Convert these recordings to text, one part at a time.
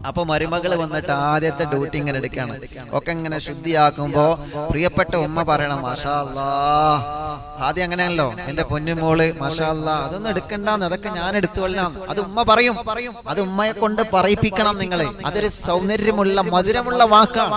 അപ്പൊ മരുമകള് വന്നിട്ട് ആദ്യത്തെ ഡ്യൂട്ടി ഇങ്ങനെ എടുക്കാണ് ഒക്കെ ഇങ്ങനെ ശുദ്ധിയാക്കുമ്പോ പ്രിയപ്പെട്ട ഉമ്മ പറയണം മാഷാ അല്ലാ ആദ്യം അങ്ങനെയാണല്ലോ എന്റെ പൊന്നുമോള് മാഷാ അല്ലാ അതൊന്നും എടുക്കണ്ടെന്ന് അതൊക്കെ ഞാൻ എടുത്തുകൊള്ളാം അത് ഉമ്മ പറയും അത് ഉമ്മയെ കൊണ്ട് പറയിപ്പിക്കണം നിങ്ങള് അതൊരു സൗന്ദര്യമുള്ള മധുരമുള്ള വാക്കാണ്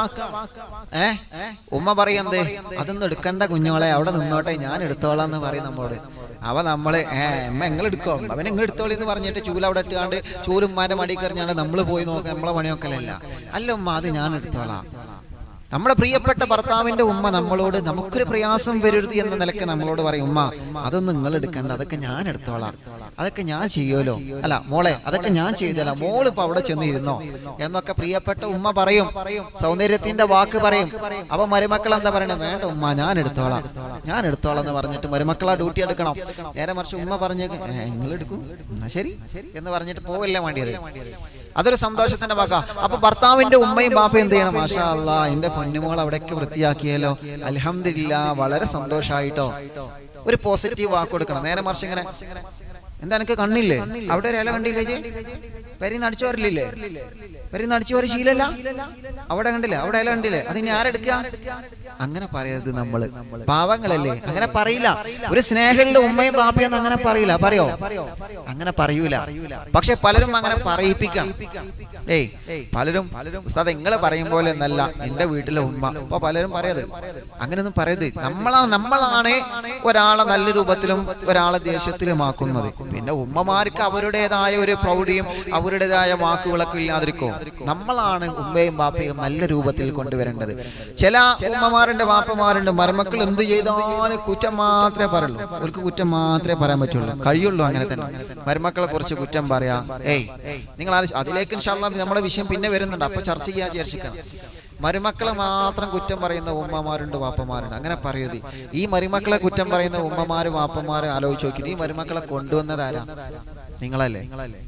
ഏ ഉമ്മ പറയുന്നത് അതൊന്നും എടുക്കണ്ട കുഞ്ഞോളെ അവിടെ നിന്നോട്ടെ ഞാൻ എടുത്തോളാം എന്ന് പറയും നമ്മോട് അവ നമ്മള് ഏ അമ്മ നിങ്ങൾ എടുക്കോ അവൻ നിങ്ങൾ എടുത്തോളി എന്ന് പറഞ്ഞിട്ട് ചൂല അവിടെ ഇട്ടുകാണ്ട് ചൂലും ഉമ്മാന്റെ മടി കറിഞ്ഞാണ്ട് നമ്മൾ പോയി നോക്കാം നമ്മളെ പണിയൊക്കലല്ല അല്ല ഉമ്മ അത് ഞാൻ എടുത്തോളാം നമ്മുടെ പ്രിയപ്പെട്ട ഭർത്താവിന്റെ ഉമ്മ നമ്മളോട് നമുക്കൊരു പ്രയാസം വരരുത് എന്ന നിലക്ക് നമ്മളോട് പറയും ഉമ്മ അതൊന്നും നിങ്ങൾ എടുക്കണ്ട അതൊക്കെ ഞാൻ എടുത്തോളാം അതൊക്കെ ഞാൻ ചെയ്യുമല്ലോ അല്ല മോളെ അതൊക്കെ ഞാൻ ചെയ്തല്ല മോള് ഇപ്പൊ അവിടെ ചെന്ന് ഇരുന്നോ എന്നൊക്കെ പ്രിയപ്പെട്ട ഉമ്മ പറയും സൗന്ദര്യത്തിന്റെ വാക്ക് പറയും അപ്പൊ മരുമക്കൾ എന്താ പറയണേ വേണ്ട ഉമ്മ ഞാൻ എടുത്തോളാം ഞാൻ എടുത്തോളാം എന്ന് പറഞ്ഞിട്ട് മരുമക്കളാ ഡ്യൂട്ടി എടുക്കണം നേരെ മറിച്ച് ഉമ്മ പറഞ്ഞേക്ക് നിങ്ങൾ എടുക്കും എന്നാ ശരി എന്ന് പറഞ്ഞിട്ട് പോവല്ലേ വേണ്ടിയത് അതൊരു സന്തോഷത്തിന്റെ വാക്കാ അപ്പൊ ഭർത്താവിന്റെ ഉമ്മയും ബാപ്പയും എന്ത് ചെയ്യണം മാഷാ അല്ലാ എന്റെ പൊന്നുമോൾ അവിടേക്ക് വൃത്തിയാക്കിയല്ലോ അൽഹംദുലില്ല വളരെ സന്തോഷായിട്ടോ ഒരു പോസിറ്റീവ് വാക്ക് കൊടുക്കണം നേരെ മറിച്ച് ഇങ്ങനെ എന്താ എനിക്ക് കണ്ണില്ലേ അവിടെ ഒരു ഇല കണ്ടില്ലേ പെരി നടിച്ചു വരില്ലേ പെരി നടിച്ചു വരെ ശീലല്ല അവിടെ കണ്ടില്ലേ അവിടെ ഇല കണ്ടില്ലേ അതിന് ആരെടുക്കുക അങ്ങനെ പറയരുത് നമ്മള് പാവങ്ങളല്ലേ അങ്ങനെ പറയില്ല ഒരു സ്നേഹമുള്ള ഉമ്മയും ബാപ്പയൊന്നും അങ്ങനെ പറയില്ല പറയോ അങ്ങനെ പറയൂല പക്ഷെ പലരും അങ്ങനെ പറയിപ്പിക്കാം ഏയ് പലരും ഉസ്താദ് നിങ്ങള് പറയും പോലെ എന്നല്ല എന്റെ വീട്ടിലെ ഉമ്മ ഇപ്പൊ പലരും പറയത് അങ്ങനെയൊന്നും പറയരുത് നമ്മളാണ് നമ്മളാണ് ഒരാളെ നല്ല രൂപത്തിലും ഒരാളെ ദേഷ്യത്തിലുമാക്കുന്നത് പിന്നെ ഉമ്മമാർക്ക് അവരുടേതായ ഒരു പ്രൗഢിയും അവരുടേതായ വാക്കുകളൊക്കെ ഇല്ലാതിരിക്കും നമ്മളാണ് ഉമ്മയും ബാപ്പയും നല്ല രൂപത്തിൽ കൊണ്ടുവരേണ്ടത് ചില ഉമ്മമാരുണ്ട് വാപ്പമാരുണ്ട് മരുമക്കൾ എന്ത് ചെയ്താലും കുറ്റം മാത്രമേ പറയുള്ളൂ അവർക്ക് കുറ്റം മാത്രമേ പറയാൻ പറ്റുള്ളൂ കഴിയുള്ളൂ അങ്ങനെ തന്നെ മരുമക്കളെ കുറിച്ച് കുറ്റം പറയാ ഏയ് നിങ്ങൾ ആലോചി- അതിലേക്ക് ഇൻഷാല്ലാ നമ്മുടെ വിഷയം പിന്നെ വരുന്നുണ്ട് അപ്പൊ ചർച്ച ചെയ്യാൻ വിചാരിച്ചിരിക്കണം മരുമക്കളെ മാത്രം കുറ്റം പറയുന്ന ഉമ്മമാരുണ്ട് വാപ്പമാരുണ്ട് അങ്ങനെ പറയരുത് ഈ മരുമക്കളെ കുറ്റം പറയുന്ന ഉമ്മമാരും വാപ്പമാരും ആലോചിച്ച് നോക്കി ഈ മരുമക്കളെ കൊണ്ടുവന്നതാരാ നിങ്ങളല്ലേ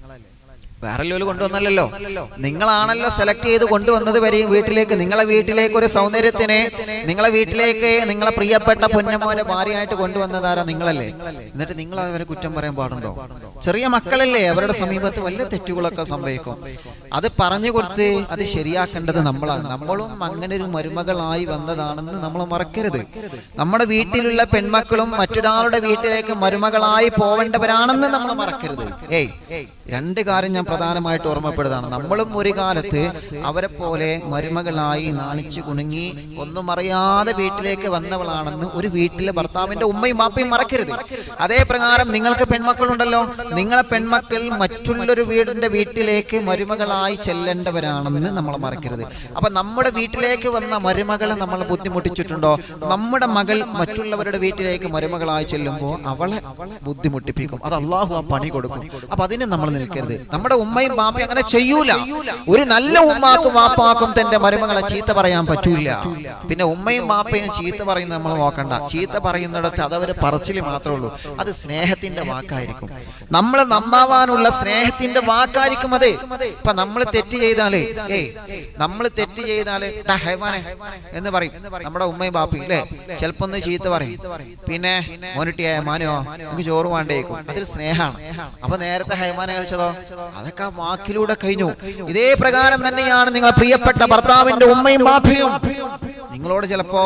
വേറെ ലോല് കൊണ്ടുവന്നല്ലോ നിങ്ങളാണല്ലോ സെലക്ട് ചെയ്ത് കൊണ്ടുവന്നത് വരെയും വീട്ടിലേക്ക് നിങ്ങളെ വീട്ടിലേക്ക് ഒരു സൗന്ദര്യത്തിനെ നിങ്ങളെ വീട്ടിലേക്ക് നിങ്ങളെ പ്രിയപ്പെട്ട പൊന്നമോനെ ഭാര്യയായിട്ട് കൊണ്ടുവന്നതാരാ നിങ്ങളല്ലേ എന്നിട്ട് നിങ്ങൾ അവരെ കുറ്റം പറയാൻ പാടുണ്ടോ ചെറിയ മക്കളല്ലേ അവരുടെ സമീപത്ത് വലിയ തെറ്റുകളൊക്കെ സംഭവിക്കും അത് പറഞ്ഞു കൊടുത്ത് അത് ശരിയാക്കേണ്ടത് നമ്മളാണ് നമ്മളും അങ്ങനെ ഒരു മരുമകളായി വന്നതാണെന്ന് നമ്മൾ മറക്കരുത് നമ്മുടെ വീട്ടിലുള്ള പെൺമക്കളും മറ്റൊരാളുടെ വീട്ടിലേക്ക് മരുമകളായി പോവേണ്ടവരാണെന്ന് നമ്മൾ മറക്കരുത് ഏയ് രണ്ട് കാര്യം ഞാൻ പ്രധാനമായിട്ട് ഓർമ്മപ്പെടുന്നതാണ് നമ്മളും ഒരു കാലത്ത് അവരെ പോലെ മരുമകളായി നാണിച്ചു കുണുങ്ങി ഒന്നും അറിയാതെ വീട്ടിലേക്ക് വന്നവളാണെന്ന് ഒരു വീട്ടിലെ ഭർത്താവിന്റെ ഉമ്മയും മാപ്പയും മറക്കരുത് അതേ പ്രകാരം നിങ്ങൾക്ക് പെൺമക്കളുണ്ടല്ലോ നിങ്ങളെ പെൺമക്കൾ മറ്റുള്ളൊരു വീടിന്റെ വീട്ടിലേക്ക് മരുമകളായി ചെല്ലേണ്ടവരാണെന്ന് നമ്മൾ മറക്കരുത് അപ്പൊ നമ്മുടെ വീട്ടിലേക്ക് വന്ന മരുമകളെ നമ്മൾ ബുദ്ധിമുട്ടിച്ചിട്ടുണ്ടോ നമ്മുടെ മകൾ മറ്റുള്ളവരുടെ വീട്ടിലേക്ക് മരുമകളായി ചെല്ലുമ്പോൾ അവളെ ബുദ്ധിമുട്ടിപ്പിക്കും അത് അള്ളാഹു ആ പണി കൊടുക്കും അപ്പൊ അതിന് നമ്മൾ നിൽക്കരുത് നമ്മുടെ ഉമ്മയും ബാപ്പയും അങ്ങനെ ചെയ്യൂല ഒരു നല്ല ഉമ്മാക്കും വാപ്പാക്കും തന്റെ മരുമകളെ ചീത്ത പറയാൻ പറ്റൂല പിന്നെ ഉമ്മയും ബാപ്പയും ചീത്ത പറയുന്നത് നമ്മൾ നോക്കണ്ട ചീത്ത പറയുന്നിടത്ത് അതവര് പറച്ചില് മാത്രമേ ഉള്ളൂ അത് സ്നേഹത്തിന്റെ വാക്കായിരിക്കും നമ്മളെ നന്നാവാനുള്ള സ്നേഹത്തിന്റെ വാക്കായിരിക്കും അതെ ഇപ്പൊ നമ്മൾ തെറ്റ് ചെയ്താലേ ഏയ് നമ്മൾ തെറ്റ് ചെയ്താല് "ടാ, ഹൈവാനെ എന്ന് പറയും നമ്മുടെ ഉമ്മയും ബാപ്പയും അല്ലേ ചിലപ്പോ ഒന്ന് ചീത്ത പറയും പിന്നെ മോനിട്ടിയായ മാനോ നമുക്ക് ചോറ് വേണ്ടേക്കും അതൊരു സ്നേഹമാണ് അപ്പൊ നേരത്തെ ഹൈമാനെ കഴിച്ചതോ അതൊക്കെ ആ വാക്കിലൂടെ കഴിഞ്ഞു ഇതേ പ്രകാരം തന്നെയാണ് നിങ്ങൾ പ്രിയപ്പെട്ട ഭർത്താവിന്റെ ഉമ്മയും ബാപ്പയും നിങ്ങളോട് ചിലപ്പോ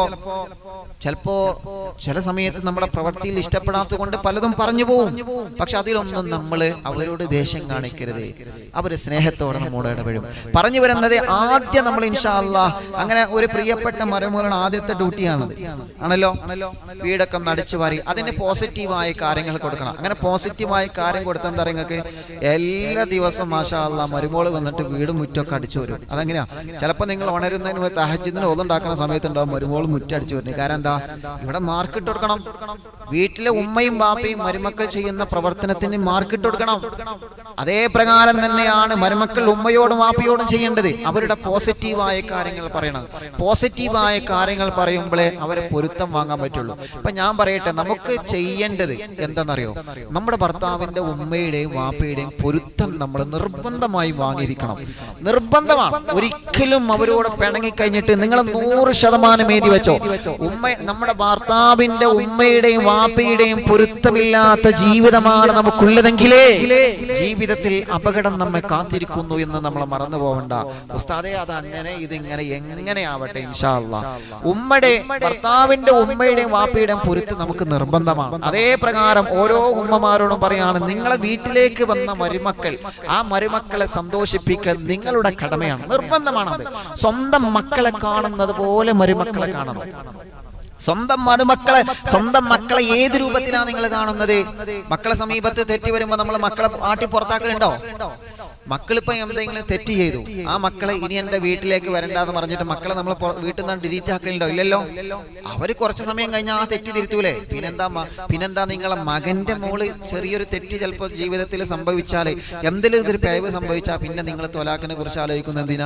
ചിലപ്പോ ചില സമയത്ത് നമ്മുടെ പ്രവൃത്തിയിൽ ഇഷ്ടപ്പെടാത്തത് കൊണ്ട് പലതും പറഞ്ഞു പോവും പക്ഷെ അതിലൊന്നും നമ്മൾ അവരോട് ദേഷ്യം കാണിക്കരുത് അവര് സ്നേഹത്തോടെ നമ്മോട് ഇടപെടും പറഞ്ഞു വരുന്നത് ആദ്യം നമ്മൾ ഇൻഷാ അല്ലാ അങ്ങനെ ഒരു പ്രിയപ്പെട്ട മരുമകളുടെ ആദ്യത്തെ ഡ്യൂട്ടിയാണത് ആണല്ലോ വീടൊക്കെ നടിച്ചു വാരി അതിന് പോസിറ്റീവായ കാര്യങ്ങൾ കൊടുക്കണം അങ്ങനെ പോസിറ്റീവായ കാര്യം കൊടുത്താൽ എന്താ നിങ്ങൾക്ക് എല്ലാ ദിവസവും മാഷാ അല്ലാ മരുമോള് വന്നിട്ട് വീടും മുറ്റൊക്കെ അടിച്ചു വരും അതെങ്ങനെയാ ചിലപ്പോൾ നിങ്ങൾ ഉണരുന്നതിന് മുമ്പ് തഹജിദിന് ഒതുണ്ടാക്കുന്ന സമയത്ത് ഉണ്ടാവും മരുമോള് മുറ്റടിച്ചു വരുന്നത് കാരണം എന്താ ഇവിടെ മാർക്കിട്ട് കൊടുക്കണം വീട്ടിലെ ഉമ്മയും ബാപ്പയും മരുമക്കൾ ചെയ്യുന്ന പ്രവർത്തനത്തിന് മാർക്കിട്ട് കൊടുക്കണം അതേ പ്രകാരം തന്നെയാണ് മരുമക്കൾ ഉമ്മയോടും വാപ്പയോടും ചെയ്യേണ്ടത് അവരുടെ പോസിറ്റീവായ കാര്യങ്ങൾ പറയണം പോസിറ്റീവായ കാര്യങ്ങൾ പറയുമ്പോഴേ അവരെ പൊരുത്തം വാങ്ങാൻ പറ്റുള്ളൂ ഇപ്പൊ ഞാൻ പറയട്ടെ നമുക്ക് ചെയ്യേണ്ടത് എന്താണെന്നറിയോ നമ്മുടെ ഭർത്താവിന്റെ ഉമ്മയുടെയും വാപ്പയുടെയും പൊരുത്തം നമ്മൾ നിർബന്ധമായി വാങ്ങിയിരിക്കണം നിർബന്ധമാണ് ഒരിക്കലും അവരോട് പിണങ്ങി കഴിഞ്ഞിട്ട് നിങ്ങൾ നൂറ് ശതമാനം എഴുതി വെച്ചോ ഉമ്മ നമ്മുടെ ഭർത്താവിന്റെ ഉമ്മയുടെയും വാപ്പയുടെയും പൊരുത്തമില്ലാത്ത ജീവിതമാണ് നമുക്കുള്ളതെങ്കിലേ ജീവിതം ജീവിതത്തിൽ അപകടം നമ്മെ കാത്തിരിക്കുന്നു എന്ന് നമ്മൾ മറന്നു പോവണ്ട ഉസ്താദെ അത് അങ്ങനെ ഇതിങ്ങനെ എങ്ങനെ ആവട്ടെ ഇൻഷാ അല്ലാ ഉമ്മയുടെ ഭർത്താവിന്റെ ഉമ്മയുടെയും വാപ്പയുടെയും പൊരുത്ത് നമുക്ക് നിർബന്ധമാണ് അതേ പ്രകാരം ഓരോ ഉമ്മമാരോടും പറയാണ് നിങ്ങളെ വീട്ടിലേക്ക് വന്ന മരുമക്കൾ ആ മരുമക്കളെ സന്തോഷിപ്പിക്കൽ നിങ്ങളുടെ കടമയാണ് നിർബന്ധമാണ് അത് സ്വന്തം മക്കളെ കാണുന്നത് പോലെ മരുമക്കളെ കാണണം സ്വന്തം മരുമക്കളെ സ്വന്തം മക്കളെ ഏത് രൂപത്തിലാണ് നിങ്ങൾ കാണുന്നത് മക്കളെ സമീപത്ത് തെറ്റി വരുമ്പോ നമ്മൾ മക്കളെ ആട്ടി പുറത്താക്കലുണ്ടോ മക്കളിപ്പോ എന്തെങ്കിലും തെറ്റ് ചെയ്തു ആ മക്കളെ ഇനി എന്റെ വീട്ടിലേക്ക് വരണ്ടെന്ന് പറഞ്ഞിട്ട് മക്കളെ നമ്മൾ വീട്ടിൽ നിന്ന് ഡിലീറ്റ് ആക്കലുണ്ടോ ഇല്ലല്ലോ അവര് കുറച്ച് സമയം കഴിഞ്ഞാൽ ആ തെറ്റ് തിരുത്തൂലേ പിന്നെന്താ മ- പിന്നെന്താ നിങ്ങളെ മകന്റെ മോള് ചെറിയൊരു തെറ്റ് ചിലപ്പോൾ ജീവിതത്തിൽ സംഭവിച്ചാല് എന്തെങ്കിലും ഒരു പിഴവ് സംഭവിച്ചാൽ പിന്നെ നിങ്ങൾ തൊലാക്കിനെ കുറിച്ച് ആലോചിക്കുന്നത് എന്തിനാ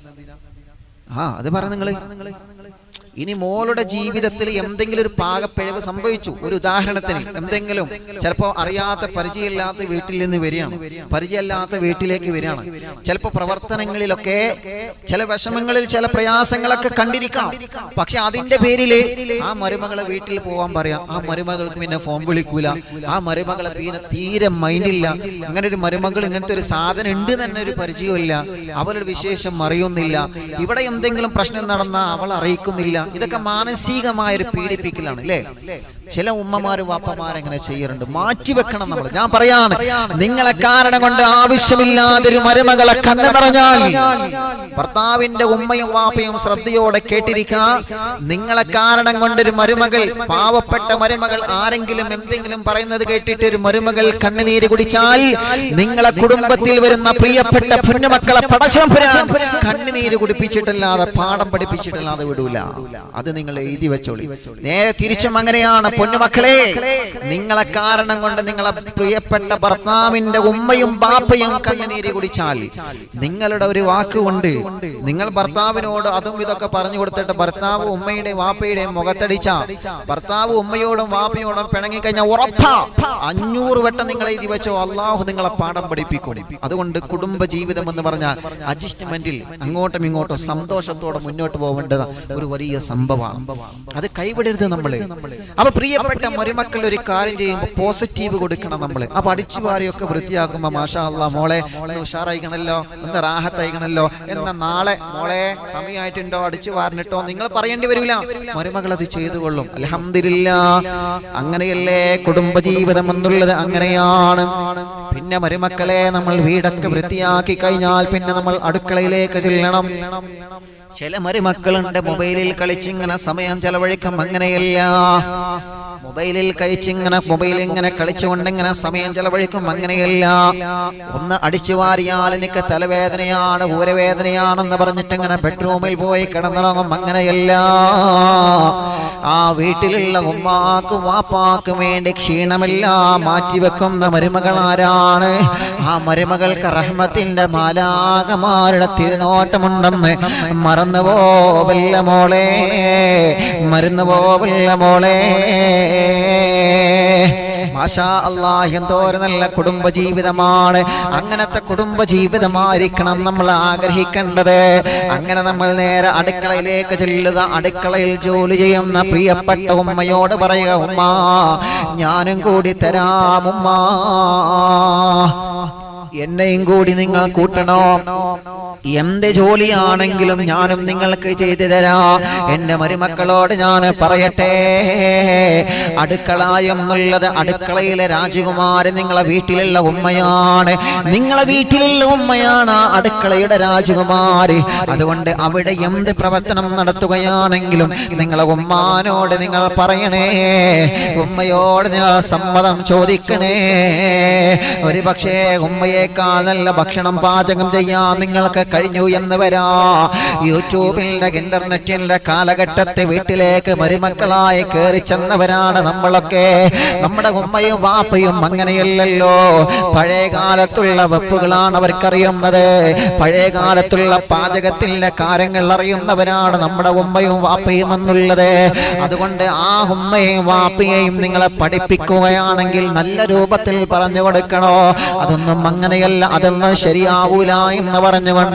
ആ അത് പറ നിങ്ങള് ഇനി മോളുടെ ജീവിതത്തിൽ എന്തെങ്കിലും ഒരു പാകപ്പിഴവ് സംഭവിച്ചു ഒരു ഉദാഹരണത്തിന് എന്തെങ്കിലും ചിലപ്പോൾ അറിയാത്ത പരിചയമില്ലാത്ത വീട്ടിൽ നിന്ന് വരികയാണ് പരിചയമില്ലാത്ത വീട്ടിലേക്ക് വരികയാണ് ചിലപ്പോൾ പ്രവർത്തനങ്ങളിലൊക്കെ ചില വിഷമങ്ങളിൽ ചില പ്രയാസങ്ങളൊക്കെ കണ്ടിരിക്കാം പക്ഷെ അതിന്റെ പേരില് ആ മരുമകളെ വീട്ടിൽ പോവാൻ പറയാം ആ മരുമകൾക്ക് പിന്നെ ഫോൺ വിളിക്കൂല ആ മരുമകളെ പിന്നെ തീരെ മൈൻഡില്ല അങ്ങനെ ഒരു മരുമകൾ ഇങ്ങനത്തെ ഒരു സാധനം ഉണ്ട് തന്നെ ഒരു പരിചയമില്ല അവളുടെ വിശേഷം അറിയുന്നില്ല ഇവിടെ എന്തെങ്കിലും പ്രശ്നം നടന്നാൽ അവൾ അറിയിക്കുന്നില്ല ഇതൊക്കെ മാനസികമായ ഒരു പീഡിപ്പിക്കലാണ് അല്ലേ ചില ഉമ്മമാരും വാപ്പമാരും അങ്ങനെ ചെയ്യാറുണ്ട് മാറ്റിവെക്കണം നമ്മൾ ഞാൻ പറയാണ് നിങ്ങളെ കാരണം കൊണ്ട് ആവശ്യമില്ലാതെ ഒരു മരുമകളെ കണ്ണു പറഞ്ഞാൽ ഭർത്താവിന്റെ ഉമ്മയും വാപ്പയും ശ്രദ്ധയോടെ കേട്ടിരിക്കുക നിങ്ങളെ കാരണം കൊണ്ട് ഒരു മരുമകൾ പാവപ്പെട്ട മരുമകൾ ആരെങ്കിലും എന്തെങ്കിലും പറയുന്നത് കേട്ടിട്ട് ഒരു മരുമകൾ കണ്ണുനീര് കുടിച്ചാൽ നിങ്ങളെ കുടുംബത്തിൽ വരുന്ന പ്രിയപ്പെട്ട പുന്നമക്കളെ പടശംപുരാൻ കണ്ണുനീര് കുടിപ്പിച്ചിട്ടല്ലാതെ പാഠം പഠിപ്പിച്ചിട്ടല്ലാതെ വിടൂല അത് നിങ്ങൾ എഴുതി വെച്ചോളി നേരെ തിരിച്ചും അങ്ങനെയാണ് പൊന്നുമക്കളെ നിങ്ങളെ കാരണം കൊണ്ട് നിങ്ങളെ പ്രിയപ്പെട്ട ഭർത്താവിന്റെ ഉമ്മയും ബാപ്പയും കണ്ണുനീര് കുടിച്ചാൽ നിങ്ങളുടെ ഒരു വാക്കുകൊണ്ട് നിങ്ങൾ ഭർത്താവിനോട് അതും ഇതൊക്കെ പറഞ്ഞു കൊടുത്തിട്ട് ഭർത്താവ് ഉമ്മയുടെയും വാപ്പയുടെയും മുഖത്തടിച്ച ഭർത്താവ് ഉമ്മയോടും വാപ്പയോടും പിണങ്ങി കഴിഞ്ഞാൽ ഉറപ്പാ അഞ്ഞൂറ് വട്ടം നിങ്ങൾ എഴുതി വെച്ചോ അള്ളാഹു നിങ്ങളെ പാഠം പഠിപ്പിക്കും അതുകൊണ്ട് കുടുംബ ജീവിതം എന്ന് പറഞ്ഞാൽ അഡ്ജസ്റ്റ്മെന്റിൽ അങ്ങോട്ടും ഇങ്ങോട്ടും സന്തോഷത്തോടെ മുന്നോട്ട് പോകേണ്ടത് ഒരു വലിയ സംഭവമാണ് അത് കൈവിടരുത് നമ്മള് അപ്പൊ പ്രിയപ്പെട്ട മരുമക്കൾ ഒരു കാര്യം ചെയ്യുമ്പോൾ പോസിറ്റീവ് കൊടുക്കണം നമ്മള് അപ്പൊ അടിച്ചു വാരിയൊക്കെ വൃത്തിയാക്കുമ്പോ മാഷാ അല്ലാ മോളെ ഒന്ന് ഉഷാറായിക്കണല്ലോ ഒന്ന് റാഹത്തായിക്കണല്ലോ എന്ന നാളെ മോളെ സമയമായിട്ടുണ്ടോ അടിച്ചു വാരിനിട്ടോ നിങ്ങൾ പറയേണ്ടി വരില്ല മരുമകൾ അത് ചെയ്തു കൊള്ളും അലഹമില്ല അങ്ങനെയല്ലേ കുടുംബജീവിതം എന്നുള്ളത് അങ്ങനെയാണ് പിന്നെ മരുമക്കളെ നമ്മൾ വീടൊക്കെ വൃത്തിയാക്കി കഴിഞ്ഞാൽ പിന്നെ നമ്മൾ അടുക്കളയിലേക്ക് ചെല്ലണം ചില മരുമക്കളുണ്ട് മൊബൈലിൽ കളിച്ചിങ്ങനെ സമയം ചെലവഴിക്കും അങ്ങനെയല്ല മൊബൈലിൽ കഴിച്ചിങ്ങനെ മൊബൈൽ ഇങ്ങനെ കളിച്ചുകൊണ്ട് ഇങ്ങനെ സമയം ചെലവഴിക്കും അങ്ങനെയല്ല ഒന്ന് അടിച്ചു വാരിയാൽ എനിക്ക് തലവേദനയാണ് ഊരവേദനയാണെന്ന് പറഞ്ഞിട്ട് ഇങ്ങനെ ബെഡ്റൂമിൽ പോയി കിടന്നിറങ്ങും അങ്ങനെയല്ല ആ വീട്ടിലുള്ള ഉമ്മാക്കും വാപ്പാക്കും വേണ്ടി ക്ഷീണമെല്ലാം മാറ്റിവെക്കുന്ന മരുമകൾ ആരാണ് ആ മരുമകൾക്ക് റഹ്മത്തിന്റെ മാലാകമാരുടെ തിരുനോട്ടമുണ്ടെന്ന് മറന്നു പോവല്ല മോളെ മറന്നു പോവല്ല മോളെ മാഷാ അല്ലാ എന്തോരം നല്ല കുടുംബ ജീവിതമാണ് അങ്ങനത്തെ കുടുംബ ജീവിതമായിരിക്കണം നമ്മൾ ആഗ്രഹിക്കേണ്ടത് അങ്ങനെ നമ്മൾ നേരെ അടുക്കളയിലേക്ക് ചെല്ലുക അടുക്കളയിൽ ജോലി ചെയ്യുന്ന പ്രിയപ്പെട്ട ഉമ്മയോട് പറയുക ഉമ്മ ഞാനും കൂടി തരാം ഉമ്മ എന്നെയും കൂടി നിങ്ങൾ കൂട്ടണോ എന്ത് ജോലിയാണെങ്കിലും ഞാനും നിങ്ങൾക്ക് ചെയ്തു തരാ എന്റെ മരുമക്കളോട് ഞാൻ പറയട്ടെ അടുക്കള എന്നുള്ളത് അടുക്കളയിലെ രാജകുമാരൻ നിങ്ങളെ വീട്ടിലുള്ള ഉമ്മയാണ് നിങ്ങളെ വീട്ടിലുള്ള ഉമ്മയാണ് ആ അടുക്കളയുടെ രാജകുമാരി അതുകൊണ്ട് അവിടെ എന്ത് പ്രവർത്തനം നടത്തുകയാണെങ്കിലും നിങ്ങളെ ഉമ്മാനോട് നിങ്ങൾ പറയണേ ഉമ്മയോട് നിങ്ങൾ സമ്മതം ചോദിക്കണേ ഒരു പക്ഷേ ഉമ്മയേക്കാൾ നല്ല ഭക്ഷണം പാചകം ചെയ്യാൻ നിങ്ങൾക്ക് കഴിഞ്ഞു എന്ന് വരാ യൂട്യൂബിന്റെ ഇന്റർനെറ്റിന്റെ കാലഘട്ടത്തെ വീട്ടിലേക്ക് മരുമക്കളായി കയറി ചെന്നവരാണ് നമ്മളൊക്കെ നമ്മുടെ ഉമ്മയും വാപ്പയും അങ്ങനെയല്ലല്ലോ പഴയ കാലത്തുള്ള വെപ്പുകളാണ് അവർക്കറിയുന്നത് പഴയ കാലത്തുള്ള പാചകത്തിന്റെ കാര്യങ്ങൾ അറിയുന്നവരാണ് നമ്മുടെ ഉമ്മയും വാപ്പയും എന്നുള്ളത് അതുകൊണ്ട് ആ ഉമ്മയെയും വാപ്പയെയും നിങ്ങളെ പഠിപ്പിക്കുകയാണെങ്കിൽ നല്ല രൂപത്തിൽ പറഞ്ഞു കൊടുക്കണോ അതൊന്നും അങ്ങനെയല്ല അതൊന്നും ശരിയാവൂല എന്ന് പറഞ്ഞുകൊണ്ട്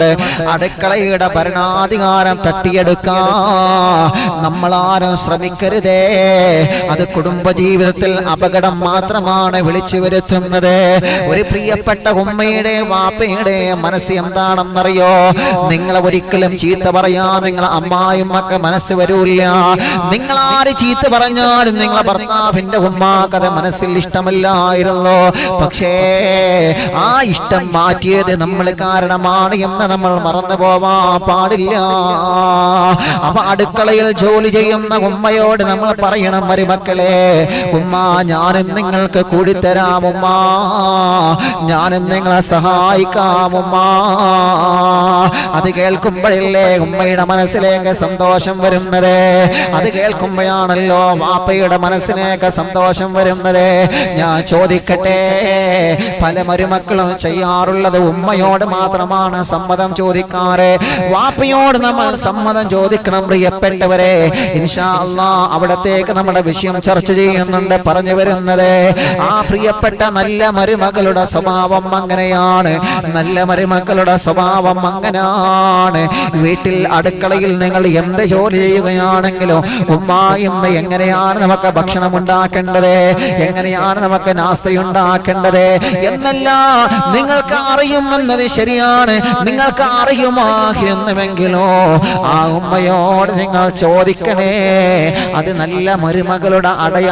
അടുക്കളയുടെ ഭരണാധികാരം തട്ടിയെടുക്കാൻ നമ്മളാരും ശ്രമിക്കരുതേ അത് കുടുംബജീവിതത്തിൽ അപകടം മാത്രമാണ് വിളിച്ചു വരുത്തുന്നത് ഒരു പ്രിയപ്പെട്ട ഉമ്മയുടെ വാപ്പയുടെ മനസ്സ് എന്താണെന്നറിയോ നിങ്ങളെ ഒരിക്കലും ചീത്ത പറയാ നിങ്ങളെ അമ്മായും ഒക്കെ മനസ്സ് വരൂല്ല നിങ്ങൾ ആര് ചീത്ത പറഞ്ഞാലും നിങ്ങളെ ഭർത്താവിന്റെ ഉമ്മാക്കത് മനസ്സിൽ ഇഷ്ടമല്ലായിരുന്നു പക്ഷേ ആ ഇഷ്ടം മാറ്റിയത് നമ്മൾ കാരണമാണ് എന്ന് നമ്മൾ മറന്നു പോവാൻ പാടില്ല അപ്പൊ അടുക്കളയിൽ ജോലി ചെയ്യുന്ന ഉമ്മയോട് നമ്മൾ പറയണം മരുമക്കളെ ഉമ്മ ഞാനും നിങ്ങൾക്ക് കൂടിത്തരാം ഉമ്മ ഞാനും നിങ്ങളെ സഹായിക്കാം ഉമ്മ അത് കേൾക്കുമ്പോഴല്ലേ ഉമ്മയുടെ മനസ്സിലേക്ക് സന്തോഷം വരുന്നത് അത് കേൾക്കുമ്പോഴാണല്ലോ വാപ്പയുടെ മനസ്സിലേക്ക് സന്തോഷം വരുന്നത് ഞാൻ ചോദിക്കട്ടെ പല മരുമക്കളും ചെയ്യാറുള്ളത് ഉമ്മയോട് മാത്രമാണ് സമ്മതം ചോദിക്കാറ് വാപ്പയോട് നമ്മൾ സമ്മതം ചോദിക്കണം പ്രിയപ്പെട്ടവരെ ഇൻഷാ അല്ലാ അവിടത്തേക്ക് നമ്മുടെ വിഷയം ചർച്ച ചെയ്യുന്നുണ്ട് പറഞ്ഞു വരുന്നത് ആ പ്രിയപ്പെട്ട നല്ല മരുമകളുടെ സ്വഭാവം അങ്ങനെയാണ് നല്ല മരുമക്കളുടെ സ്വഭാവം അങ്ങനെയാണ് വീട്ടിൽ അടുക്കളയിൽ നിങ്ങൾ എന്ത് ജോലി ചെയ്യുകയാണെങ്കിലും ഉമ്മ ഇന്ന് എങ്ങനെയാണ് നമുക്ക് ഭക്ഷണം ഉണ്ടാക്കേണ്ടത് എങ്ങനെയാണ് നമുക്ക് നാസ്തയുണ്ടാക്കേണ്ടത് എന്നല്ല നിങ്ങൾക്ക് അറിയുമെന്നത് ശരിയാണ് നിങ്ങൾക്ക് അറിയുമായിരുന്നുവെങ്കിലോ ആ ഉമ്മയോട് നിങ്ങൾ ചോദിക്കണേ അത് നല്ല മരുമകളുടെ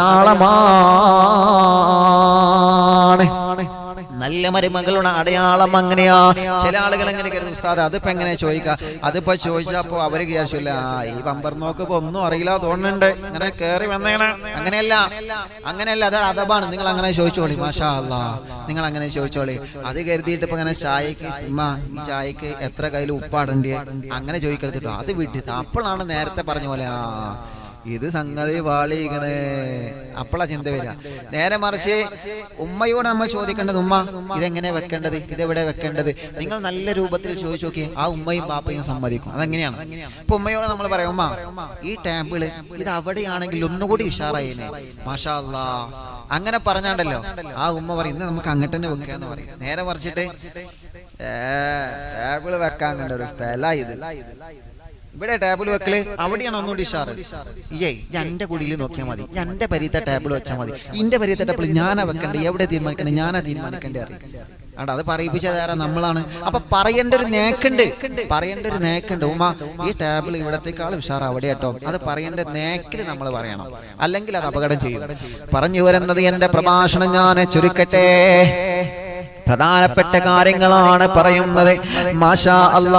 അടയാളമാണ് നല്ല മരുമകളുടെ അടയാളം അങ്ങനെയാ ചില ആളുകൾ എങ്ങനെ കരുതും ഉസ്താദ് അതിപ്പോ എങ്ങനെ ചോദിക്ക അതിപ്പോ ചോദിച്ചപ്പോ അവര് വിചാരിച്ചില്ല ആ ഈ പമ്പർ നോക്കിപ്പോ ഒന്നും അറിയില്ല തോന്നുന്നുണ്ട് ഇങ്ങനെ കേറി വന്നേണ അങ്ങനെയല്ല അങ്ങനെയല്ല അത് അതബാണ് നിങ്ങൾ അങ്ങനെ ചോദിച്ചോളി മാഷാ അല്ലാ നിങ്ങൾ അങ്ങനെ ചോദിച്ചോളി അത് കരുതിയിട്ട് ഇപ്പൊ ഇങ്ങനെ ചായക്ക് ഉമ്മ ഈ ചായക്ക് എത്ര കയ്യിൽ ഉപ്പാടണ്ടേ അങ്ങനെ ചോദിക്കരുത് കേട്ടോ അത് വിട്ടിട്ട് അപ്പോഴാണ് നേരത്തെ പറഞ്ഞ പോലെ ആ ഇത് സംഗതി വാളിയിക്കണേ അപ്പോഴാ ചിന്ത വരിക നേരെ മറിച്ച് ഉമ്മയോട് നമ്മൾ ചോദിക്കേണ്ടത് ഉമ്മ ഇതെങ്ങനെ വെക്കേണ്ടത് ഇതെവിടെ വെക്കേണ്ടത് നിങ്ങൾ നല്ല രൂപത്തിൽ ചോദിച്ചു നോക്കി ആ ഉമ്മയും ബാപ്പയും സമ്മതിക്കും അതെങ്ങനെയാണ് ഇപ്പൊ ഉമ്മയോട് നമ്മൾ പറയാം ഉമ്മ ഈ ടാമ്പിള് ഇത് അവിടെയാണെങ്കിൽ ഒന്നുകൂടി ഉഷാറായിനെ മാഷാ അല്ലാ അങ്ങനെ പറഞ്ഞാണ്ടല്ലോ ആ ഉമ്മ പറയും ഇന്ന് നമുക്ക് അങ്ങോട്ട് തന്നെ വെക്കാന്ന് പറയും നേരെ മറിച്ചിട്ട് ഏ ടേബിള് വെക്കാൻ കണ്ട ഒരു സ്ഥല ഇത് ഇവിടെ ടേബിൾ വെക്കല് അവിടെയാണ് ഒന്നുകൂടി ഉഷാറ് ഏയ് എന്റെ കുടിയിൽ നോക്കിയാൽ മതി എന്റെ പരീത്ത ടേബിൾ വെച്ചാൽ മതി ഇന്റെ പരീത്ത ടേബിൾ ഞാനാ വെക്കണ്ടേ എവിടെ തീരുമാനിക്കണ്ടേ ഞാനാ തീരുമാനിക്കണ്ടേ അറിയാം ആണ്ട അത് പറയിപ്പിച്ചത് ആരാ നമ്മളാണ് അപ്പൊ പറയേണ്ട ഒരു നേക്കുണ്ട് പറയേണ്ട ഒരു നേക്കുണ്ട് ഉമ്മ ഈ ടേബിൾ ഇവിടത്തേക്കാൾ ഉഷാർ അവിടെ കേട്ടോ അത് പറയേണ്ട നേക്കിൽ നമ്മൾ പറയണം അല്ലെങ്കിൽ അത് അപകടം ചെയ്യും പറഞ്ഞു വരുന്നത് എന്റെ പ്രഭാഷണം ഞാൻ ചുരുക്കട്ടെ പ്രധാനപ്പെട്ട കാര്യങ്ങളാണ് പറയുന്നത് മാഷാ അല്ലാ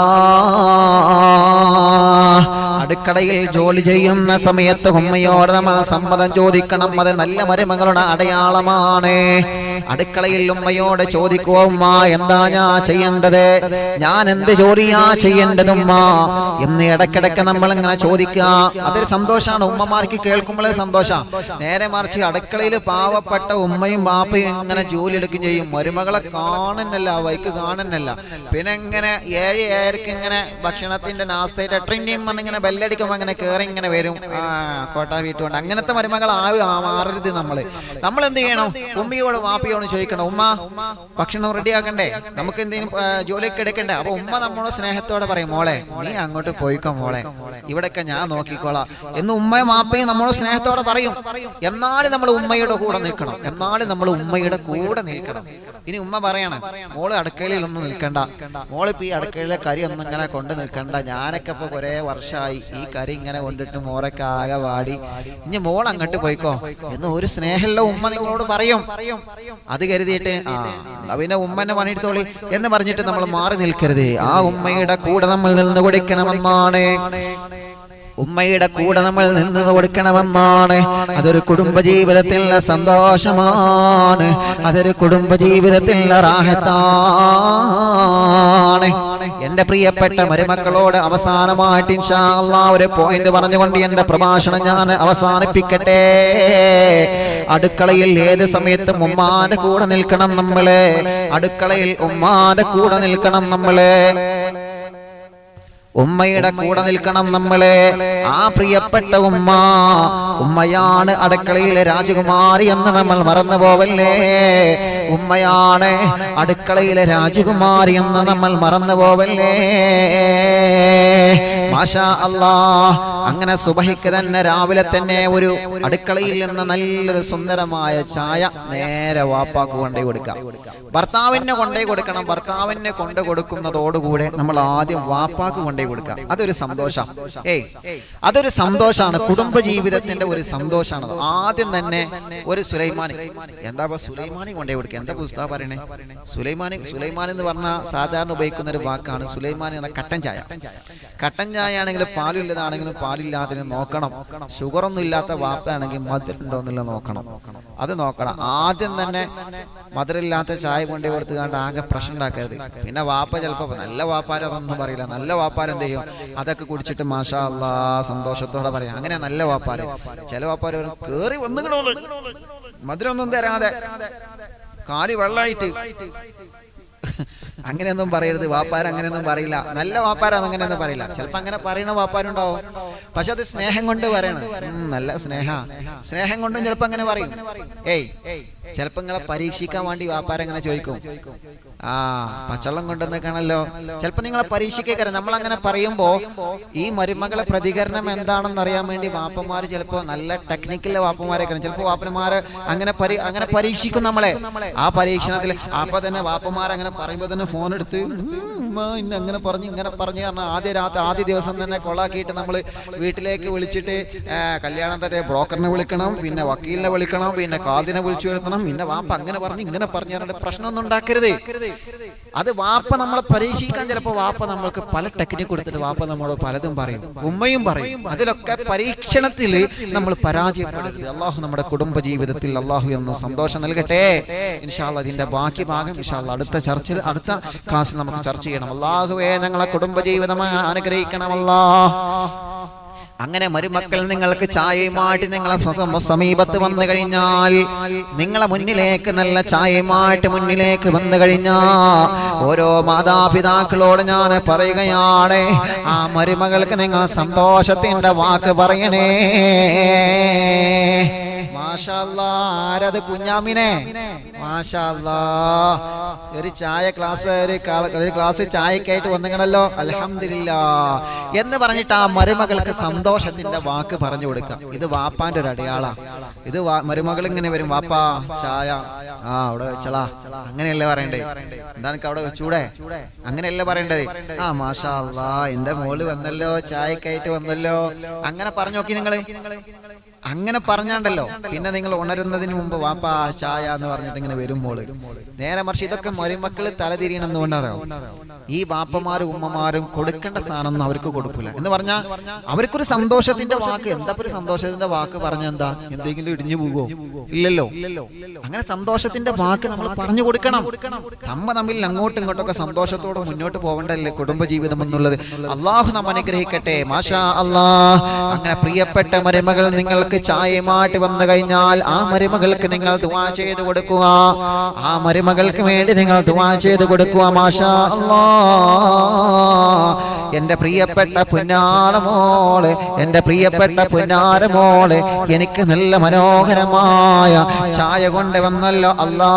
അടുക്കളയിൽ ജോലി ചെയ്യുന്ന സമയത്ത് ഉമ്മയോട് നമ്മൾ സമ്മതം ചോദിക്കണം അത് നല്ല മരുമകളുടെ അടയാളമാണ് അടുക്കളയിൽ ഉമ്മയോട് ചോദിക്കുക ഉമ്മ എന്താ ഞാൻ ചെയ്യേണ്ടത് ഞാൻ എന്ത് ജോലിയാ ചെയ്യേണ്ടത് ഉമ്മ എന്ന് ഇടക്കിടക്ക് നമ്മൾ ഇങ്ങനെ ചോദിക്കുക അതൊരു സന്തോഷമാണ് ഉമ്മമാർക്ക് കേൾക്കുമ്പോഴേ സന്തോഷം നേരെ മറിച്ച് അടുക്കളയിൽ പാവപ്പെട്ട ഉമ്മയും ബാപ്പയും ഇങ്ങനെ ജോലി എടുക്കുകയും ചെയ്യും മരുമകളെ കാണുന്നല്ല വൈക്ക് കാണുന്നല്ല പിന്നെ ഇങ്ങനെ ഏഴ് ഏഴരക്ക് ഇങ്ങനെ ഭക്ഷണത്തിന്റെ നാസ്തയുടെ ട്രിന്റിയും ഇങ്ങനെ ബെല്ലടിക്കുമ്പോ ഇങ്ങനെ കേറി ഇങ്ങനെ വരും ആ കോട്ട വീട്ടുകൊണ്ട് അങ്ങനത്തെ മരുമകൾ ആവും ആ മാറരുത് നമ്മള് നമ്മൾ എന്ത് ചെയ്യണം ഉമ്മയോട് വാപ്പയോട് ചോദിക്കണം ഉമ്മ ഭക്ഷണം റെഡിയാക്കണ്ടേ നമുക്ക് എന്തെങ്കിലും ആ, ജോലിയൊക്കെ എടുക്കണ്ടേ അപ്പൊ ഉമ്മ നമ്മളോട് സ്നേഹത്തോടെ പറയും മോളെ നീ അങ്ങോട്ട് പോയിക്കോ മോളെ ഇവിടെയൊക്കെ ഞാൻ നോക്കിക്കോളാം എന്ന് ഉമ്മയും വാപ്പയും നമ്മളോട് സ്നേഹത്തോടെ പറയും എന്നാലും നമ്മൾ ഉമ്മയുടെ കൂടെ നിൽക്കണം എന്നാലും നമ്മൾ ഉമ്മയുടെ കൂടെ നിൽക്കണം ഇനി ഉമ്മ പറയണം മോള് അടുക്കളയിൽ ഒന്നും നിൽക്കണ്ട മോളിപ്പോ ഈ അടുക്കളയിലെ കരി ഒന്നും ഇങ്ങനെ കൊണ്ട് നിൽക്കണ്ട ഞാനൊക്കെ ഇപ്പൊ കുറെ വർഷമായി ഈ കരി ഇങ്ങനെ കൊണ്ടിട്ട് മോറൊക്കെ ആകെ വാടി ഇനി മോൾ അങ്ങോട്ട് പോയിക്കോ എന്ന് ഒരു സ്നേഹമുള്ള ഉമ്മ നിങ്ങളോട് പറയും അത് കരുതിയിട്ട് ആ എന്നാ പിന്നെ ഉമ്മനെ പണിയെടുത്തോളി എന്ന് പറഞ്ഞിട്ട് നമ്മൾ മാറി നിൽക്കരുത് ആ ഉമ്മയുടെ കൂടെ നമ്മൾ നിന്ന് കൊടുക്കണമെന്നാണ് ഉമ്മയുടെ കൂടെ നമ്മൾ നിന്ന് കൊടുക്കണമെന്നാണ് അതൊരു കുടുംബജീവിതത്തിലുള്ള സന്തോഷമാണ് അതൊരു കുടുംബജീവിതത്തിലുള്ള റാഹത്താണ് എന്റെ പ്രിയപ്പെട്ട മരുമക്കളോട് അവസാനമായിട്ട് ഇൻഷാ അല്ലാ ഒരു പോയിന്റ് പറഞ്ഞുകൊണ്ട് എന്റെ പ്രഭാഷണം ഞാൻ അവസാനിപ്പിക്കട്ടെ അടുക്കളയിൽ ഏത് സമയത്തും ഉമ്മാന്റെ കൂടെ നിൽക്കണം നമ്മള് അടുക്കളയിൽ ഉമ്മാന്റെ കൂടെ നിൽക്കണം നമ്മള് ഉമ്മയുടെ കൂടെ നിൽക്കണം നമ്മള് ആ പ്രിയപ്പെട്ട ഉമ്മ ഉമ്മയാണ് അടുക്കളയിലെ രാജകുമാരി എന്ന് നമ്മൾ മറന്നു പോവല്ലേ ഉമ്മയാണ് അടുക്കളയിലെ രാജകുമാരി എന്ന് നമ്മൾ മറന്നു പോവല്ലേ മാഷാ അല്ലാ അങ്ങനെ സുബഹിക്ക് തന്നെ രാവിലെ തന്നെ ഒരു അടുക്കളയിൽ നിന്ന് നല്ലൊരു സുന്ദരമായ ചായ നേരെ വാപ്പാക്ക് കൊണ്ടേ കൊടുക്കാം ഭർത്താവിനെ കൊണ്ടേ കൊടുക്കണം ഭർത്താവിനെ കൊണ്ടു കൊടുക്കുന്നതോടുകൂടെ നമ്മൾ ആദ്യം വാപ്പാക്ക് കൊണ്ടേ കൊടുക്കാം അതൊരു സന്തോഷം ഏയ് അതൊരു സന്തോഷാണ് കുടുംബ ജീവിതത്തിന്റെ ഒരു സന്തോഷാണ് ആദ്യം തന്നെ ഒരു സുലൈമാനി എന്താ ഇപ്പൊ സുലൈമാനി കൊണ്ടേ കൊടുക്കുക എന്താ പുസ്തകം പറയണേ സുലൈമാനി സുലൈമാൻ എന്ന് പറഞ്ഞാൽ സാധാരണ ഉപയോഗിക്കുന്ന ഒരു വാക്കാണ് സുലൈമാനി എന്ന കട്ടൻ ചായ കട്ടൻ ചായ ആണെങ്കിലും പാലില്ലതാണെങ്കിലും പാലില്ലാതിന് നോക്കണം ഷുഗർ ഒന്നും ഇല്ലാത്ത വാപ്പയാണെങ്കിൽ മധുരം ഉണ്ടോ എന്നുള്ള നോക്കണം അത് നോക്കണം ആദ്യം തന്നെ മധുരമില്ലാത്ത ചായ കൊണ്ടേ കൊടുത്ത് കണ്ട് ആകെ പ്രശ്നം ഉണ്ടാക്കരുത് പിന്നെ വാപ്പ ചിലപ്പോൾ നല്ല വാപ്പാര് അതൊന്നും പറയില്ല നല്ല വാപ്പാര് എന്ത് ചെയ്യും അതൊക്കെ കുടിച്ചിട്ട് മാഷാ അല്ലാ സന്തോഷത്തോടെ പറയാം അങ്ങനെ നല്ല വാപ്പാര് ചില വാപ്പാര് പറയും, കേറി വന്നുകിടോളൂ മധുരം ഒന്നും തരാതെ കാലി വെള്ളമായിട്ട് അങ്ങനെയൊന്നും പറയരുത് വാപ്പാര അങ്ങനെയൊന്നും പറയില്ല നല്ല വാപ്പാരാന്ന് അങ്ങനെയൊന്നും പറയില്ല ചിലപ്പോ അങ്ങനെ പറയുന്ന വാപ്പാരുണ്ടാവും പക്ഷെ അത് സ്നേഹം കൊണ്ട് പറയണം ഉം, നല്ല സ്നേഹ സ്നേഹം കൊണ്ടും ചിലപ്പോ അങ്ങനെ പറയും ഏയ് ചിലപ്പോ നിങ്ങളെ പരീക്ഷിക്കാൻ വേണ്ടി വാപ്പാര അങ്ങനെ ചോദിക്കും ആ പച്ചവെള്ളം കൊണ്ടുവന്നേക്കാണല്ലോ ചിലപ്പോ നിങ്ങളെ പരീക്ഷിക്കേക്കാരം നമ്മൾ അങ്ങനെ പറയുമ്പോ ഈ മരുമകളെ പ്രതികരണം എന്താണെന്ന് അറിയാൻ വേണ്ടി വാപ്പന്മാര് ചിലപ്പോ നല്ല ടെക്നിക്കലിലെ വാപ്പന്മാരൊക്കെ ചിലപ്പോ വാപ്പന്മാര് അങ്ങനെ പരി അങ്ങനെ പരീക്ഷിക്കും നമ്മളെ ആ പരീക്ഷണത്തിൽ അപ്പൊ തന്നെ വാപ്പന്മാർ അങ്ങനെ പറയുമ്പോ തന്നെ ഫോൺ എടുത്ത് ഉമ്മ ഇന്ന അങ്ങനെ പറഞ്ഞ് ഇങ്ങനെ പറഞ്ഞ് കാരണം ആദ്യ രാത്രി ആദ്യ ദിവസം തന്നെ കൊളാക്കിയിട്ട് നമ്മൾ വീട്ടിലേക്ക് വിളിച്ചിട്ട് ആ, കല്യാണം തന്നെ ബ്രോക്കറിനെ വിളിക്കണം പിന്നെ വക്കീലിനെ വിളിക്കണം പിന്നെ കാതിനെ വിളിച്ചു വരുത്തണം പിന്നെ വാപ്പ അങ്ങനെ പറഞ്ഞ് ഇങ്ങനെ പറഞ്ഞു പറഞ്ഞിട്ട് പ്രശ്നമൊന്നും ഉണ്ടാക്കരുത് അത് വാപ്പ നമ്മളെ പരീക്ഷിക്കാൻ ചിലപ്പോൾ വാപ്പ നമ്മൾക്ക് പല ടെക്നിക്ക് കൊടുത്തിട്ട് വാപ്പ നമ്മളോട് പലതും പറയും ഉമ്മയും പറയും അതിലൊക്കെ പരീക്ഷണത്തിൽ നമ്മൾ പരാജയപ്പെടരുത് അള്ളാഹു നമ്മുടെ കുടുംബ ജീവിതത്തിൽ അള്ളാഹു എന്ന് സന്തോഷം നൽകട്ടെ ഇൻഷാല്ല അതിന്റെ ബാക്കി ഭാഗം ഇൻഷാല്ല അടുത്ത ചർച്ചയിൽ അടുത്ത ക്ലാസ്സിൽ നമുക്ക് ചർച്ച ചെയ്യണം അള്ളാഹുവേ ഞങ്ങളെ കുടുംബ ജീവിതം അനുഗ്രഹിക്കണമല്ലാ അങ്ങനെ മരുമക്കൾ നിങ്ങൾക്ക് ചായയുമായിട്ട് നിങ്ങളെ സ്വ- സമീപത്ത് വന്നു കഴിഞ്ഞാൽ നിങ്ങളെ മുന്നിലേക്ക് നല്ല ചായയുമായിട്ട് മുന്നിലേക്ക് വന്നു കഴിഞ്ഞാ ഓരോ മാതാപിതാക്കളോട് ഞാൻ പറയുകയാണ് ആ മരുമകൾക്ക് നിങ്ങൾ സന്തോഷത്തിന്റെ വാക്ക് പറയണേ മാഷാല്ലാ ആരത് കുഞ്ഞാമിനെ മാഷാല്ലാ ഒരു ചായ ക്ലാസ് ഒരു കാ- ഒരു ക്ലാസ് ചായക്കായിട്ട് വന്നിങ്ങണല്ലോ അൽഹംദുലില്ലാ എന്ന് പറഞ്ഞിട്ട് ആ മരുമകൾക്ക് സന്തോഷത്തിന്റെ വാക്ക് പറഞ്ഞു കൊടുക്കാം ഇത് വാപ്പാന്റെ ഒരു അടയാളാ ഇത് വാ- മരുമകൾ ഇങ്ങനെ വരും വാപ്പാ ചായ ആ അവിടെ വെച്ചളാ അങ്ങനെയല്ലേ പറയണ്ടേ എന്താ എനിക്ക് അവിടെ വെച്ചൂടെ അങ്ങനെയല്ലേ പറയേണ്ടത് ആ മാഷാ അല്ലാ എന്റെ മോള് വന്നല്ലോ ചായക്കായിട്ട് വന്നല്ലോ അങ്ങനെ പറഞ്ഞു നോക്കി നിങ്ങള് അങ്ങനെ പറഞ്ഞാണ്ടല്ലോ പിന്നെ നിങ്ങൾ ഉണരുന്നതിന് മുമ്പ് വാപ്പാ ചായ എന്ന് പറഞ്ഞിട്ട് ഇങ്ങനെ വരുമ്പോൾ നേരെ മറിച്ച് ഇതൊക്കെ മരുമക്കള് തലതിരിയണം എന്നുകൊണ്ടറിയോ ഈ ബാപ്പമാരും ഉമ്മമാരും കൊടുക്കേണ്ട സ്ഥാനം ഒന്നും അവർക്ക് കൊടുക്കൂല എന്ന് പറഞ്ഞാൽ അവർക്കൊരു സന്തോഷത്തിന്റെ വാക്ക് എന്താ ഇപ്പൊ ഒരു സന്തോഷത്തിന്റെ വാക്ക് പറഞ്ഞ എന്താ എന്തെങ്കിലും ഇടിഞ്ഞു പോവോ ഇല്ലല്ലോ അങ്ങനെ സന്തോഷത്തിന്റെ വാക്ക് നമ്മൾ പറഞ്ഞു കൊടുക്കണം നമ്മ തമ്മിൽ അങ്ങോട്ടും ഇങ്ങോട്ടൊക്കെ സന്തോഷത്തോടെ മുന്നോട്ട് പോകണ്ടല്ലേ കുടുംബജീവിതം എന്നുള്ളത് അള്ളാഹു നാം അനുഗ്രഹിക്കട്ടെ മാഷാ അല്ലാ അങ്ങനെ പ്രിയപ്പെട്ട മരുമകൾ നിങ്ങൾക്ക് ചായയുമായിട്ട് വന്നു കഴിഞ്ഞാൽ ആ മരുമകൾക്ക് നിങ്ങൾ ദുവാ ചെയ്ത് കൊടുക്കുക ആ മരുമകൾക്ക് വേണ്ടി നിങ്ങൾ ദുവാ ചെയ്ത് കൊടുക്കുക മാഷാ അല്ലാ എന്റെ പ്രിയപ്പെട്ട പുന്നാര മോള് എന്റെ പ്രിയപ്പെട്ട പുന്നാര മോള് എനിക്ക് നല്ല മനോഹരമായ ചായ കൊണ്ടുവന്നല്ലോ അല്ലാ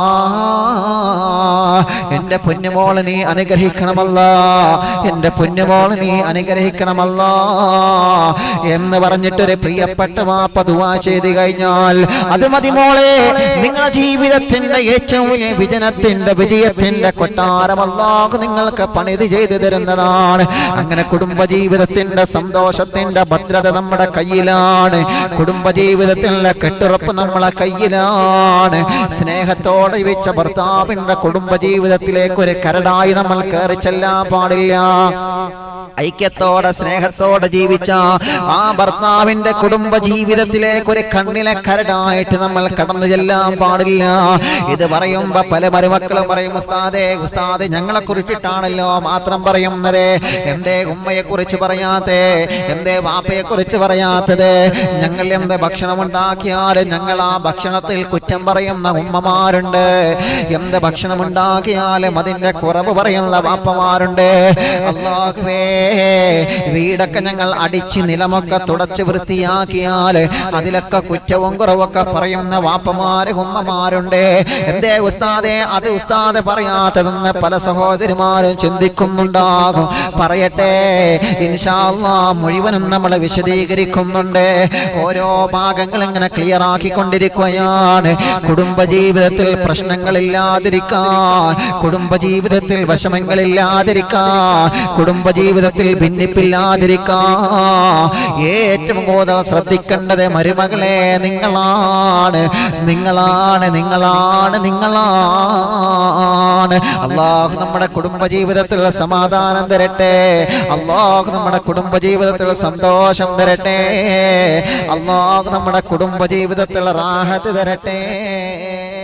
എന്റെ പൊന്നുമോള് നീ അനുഗ്രഹിക്കണമല്ല എന്റെ പൊന്നുമോള് നീ അനുഗ്രഹിക്കണമല്ല എന്ന് പറഞ്ഞിട്ടൊരു പ്രിയപ്പെട്ട വാപ്പ ദുവാ ചെയ്ത് കഴിഞ്ഞാൽ അത് മതി മോളെ നിങ്ങളുടെ ജീവിതത്തിന്റെ ഏറ്റവും വലിയ വിജനത്തിന്റെ വിജയത്തിന്റെ കൊട്ടാരമല്ലാഹു നിങ്ങൾക്ക് പണിത് ചെയ്തു തരുന്നതാണ് അങ്ങനെ കുടുംബജീവിതത്തിന്റെ സന്തോഷത്തിന്റെ ഭദ്രത നമ്മുടെ കയ്യിലാണ് കുടുംബജീവിതത്തിലെ കെട്ടുറപ്പ് നമ്മളെ കയ്യിലാണ് സ്നേഹത്തോടെ വെച്ച ഭർത്താവിന്റെ കുടുംബജീവിതത്തിലേക്ക് ഒരു കരടായി നമ്മൾ കയറി ചെല്ലാൻ പാടില്ല ഐക്യത്തോടെ സ്നേഹത്തോടെ ജീവിച്ച ആ ഭർത്താവിന്റെ കുടുംബ ജീവിതത്തിലേക്ക് ഒരു കണ്ണിലെ കരടായിട്ട് നമ്മൾ കടന്നു ചെല്ലാൻ പാടില്ല ഇത് പറയുമ്പോ പല മരുമക്കളും പറയും ഉസ്താദേ ഉസ്താദ് ഞങ്ങളെ കുറിച്ചിട്ടാണല്ലോ മാത്രം പറയുന്നത് എന്തേ ഉമ്മയെ കുറിച്ച് പറയാത്തേ എന്തേ വാപ്പയെ കുറിച്ച് പറയാത്തത് ഞങ്ങൾ എന്ത് ഭക്ഷണം ഉണ്ടാക്കിയാലും ഞങ്ങൾ ആ ഭക്ഷണത്തിൽ കുറ്റം പറയുന്ന ഉമ്മമാരുണ്ട് എന്ത് ഭക്ഷണം ഉണ്ടാക്കിയാലും അതിന്റെ കുറവ് പറയുന്ന വാപ്പമാരുണ്ട് അള്ളാഹുവേ വീടൊക്കെ ഞങ്ങൾ അടിച്ച് നിലമൊക്കെ തുടച്ച് വൃത്തിയാക്കിയാൽ അതിലൊക്കെ കുറ്റവും കുറവൊക്കെ പറയുന്ന വാപ്പമാര് ഉമ്മമാരുണ്ട് എന്തേ ഉസ്താദെ അത് ഉസ്താദ് പറയാത്തതെന്ന് പല സഹോദരിമാരും ചിന്തിക്കുന്നുണ്ടാകും പറയട്ടെ ഇൻഷാല്ലാ മുഴുവനും നമ്മൾ വിശദീകരിക്കുന്നുണ്ട് ഓരോ ഭാഗങ്ങൾ ഇങ്ങനെ ക്ലിയർ ആക്കിക്കൊണ്ടിരിക്കുകയാണ് കുടുംബജീവിതത്തിൽ പ്രശ്നങ്ങളില്ലാതിരിക്കാൻ കുടുംബജീവിതത്തിൽ വിഷമങ്ങളില്ലാതിരിക്കാൻ കുടുംബജീവിതത്തിൽ ഭിന്നിപ്പില്ലാതിരിക്കാൻ ഏറ്റവും കൂടുതൽ ശ്രദ്ധിക്കേണ്ടത് മരുമകളെ നിങ്ങളാണ് നിങ്ങളാണ് നിങ്ങളാണ് നിങ്ങളാണ് അള്ളാഹു നമ്മുടെ കുടുംബജീവിതത്തിൽ സമാധാനം തരട്ടെ അള്ളാഹു നമ്മുടെ കുടുംബജീവിതത്തിൽ സന്തോഷം തരട്ടെ അള്ളാഹു നമ്മുടെ കുടുംബജീവിതത്തിൽ റാഹത്ത് തരട്ടെ